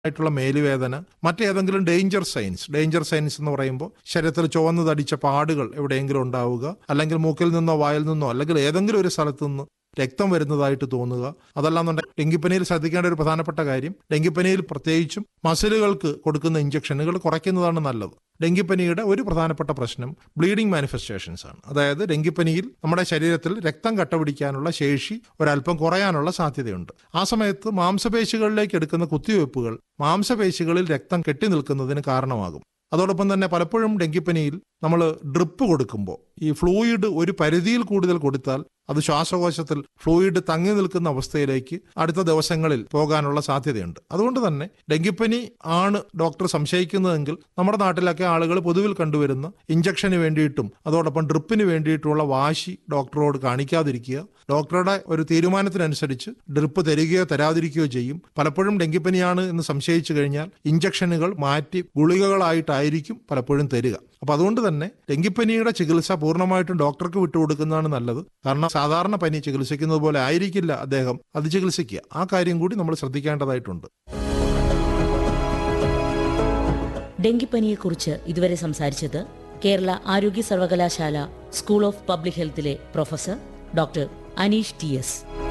ആയിട്ടുള്ള മേലുവേദന മറ്റേതെങ്കിലും danger signs danger signs എന്ന് പറയുമ്പോൾ ശരീരത്തിൽ ചുവന്ന് തടിച്ച പാടുകൾ എവിടെയെങ്കിലും ഉണ്ടാവുക അല്ലെങ്കിൽ മൂക്കിൽ നിന്നോ വായിൽ നിന്നോ അല്ലെങ്കിൽ ഏതെങ്കിലും ഒരു സ്ഥലത്തു നിന്ന് രക്തം വരുന്നതായിട്ട് തോന്നുക അതല്ലാന്നുണ്ടെങ്കിൽ ഡെങ്കിപ്പനിയിൽ ശ്രദ്ധിക്കേണ്ട ഒരു പ്രധാനപ്പെട്ട കാര്യം ഡെങ്കിപ്പനിയിൽ പ്രത്യേകിച്ചും മസിലുകൾക്ക് കൊടുക്കുന്ന ഇഞ്ചക്ഷനുകൾ കുറയ്ക്കുന്നതാണ് നല്ലത് ഡെങ്കിപ്പനിയുടെ ഒരു പ്രധാനപ്പെട്ട പ്രശ്നം ബ്ലീഡിംഗ് മാനിഫെസ്റ്റേഷൻസ് ആണ് അതായത് ഡെങ്കിപ്പനിയിൽ നമ്മുടെ ശരീരത്തിൽ രക്തം കട്ടപിടിക്കാനുള്ള ശേഷി ഒരല്പം കുറയാനുള്ള സാധ്യതയുണ്ട് ആ സമയത്ത് മാംസപേശികളിലേക്ക് എടുക്കുന്ന കുത്തിവയ്പ്പുകൾ മാംസപേശികളിൽ രക്തം കെട്ടി നിൽക്കുന്നതിന് കാരണമാകും അതോടൊപ്പം തന്നെ പലപ്പോഴും ഡെങ്കിപ്പനിയിൽ നമ്മൾ ഡ്രിപ്പ് കൊടുക്കുമ്പോൾ ഈ ഫ്ലൂയിഡ് ഒരു പരിധിയിൽ കൂടുതൽ കൊടുത്താൽ അത് ശ്വാസകോശത്തിൽ ഫ്ലൂയിഡ് തങ്ങി നിൽക്കുന്ന അവസ്ഥയിലേക്ക് അടുത്ത ദിവസങ്ങളിൽ പോകാനുള്ള സാധ്യതയുണ്ട് അതുകൊണ്ട് തന്നെ ഡെങ്കിപ്പനി ആണ് ഡോക്ടർ സംശയിക്കുന്നതെങ്കിൽ നമ്മുടെ നാട്ടിലൊക്കെ ആളുകൾ പൊതുവിൽ കണ്ടുവരുന്ന ഇഞ്ചക്ഷന് വേണ്ടിയിട്ടും അതോടൊപ്പം ഡ്രിപ്പിന് വേണ്ടിയിട്ടുള്ള വാശി ഡോക്ടറോട് കാണിക്കാതിരിക്കുക ഡോക്ടറുടെ ഒരു തീരുമാനത്തിനനുസരിച്ച് ഡ്രിപ്പ് തരികയോ തരാതിരിക്കുകയോ ചെയ്യും പലപ്പോഴും ഡെങ്കിപ്പനിയാണ് എന്ന് സംശയിച്ചു കഴിഞ്ഞാൽ ഇഞ്ചക്ഷനുകൾ മാറ്റി ഗുളികകളായിട്ടായിരിക്കും പലപ്പോഴും തരിക അപ്പൊ അതുകൊണ്ട് തന്നെ ഡെങ്കിപ്പനിയുടെ ചികിത്സ പൂർണ്ണമായിട്ടും ഡോക്ടർക്ക് വിട്ടുകൊടുക്കുന്നതാണ് നല്ലത് കാരണം സാധാരണ പനി ചികിത്സിക്കുന്നത് പോലെ ആയിരിക്കില്ല അദ്ദേഹം അത് ചികിത്സിക്കുക ആ കാര്യം കൂടി നമ്മൾ ശ്രദ്ധിക്കേണ്ടതായിട്ടുണ്ട് ഡെങ്കിപ്പനിയെക്കുറിച്ച് ഇതുവരെ സംസാരിച്ചത് കേരള ആരോഗ്യ സർവകലാശാല സ്കൂൾ ഓഫ് പബ്ലിക് ഹെൽത്തിലെ professor doctor Aneesh T S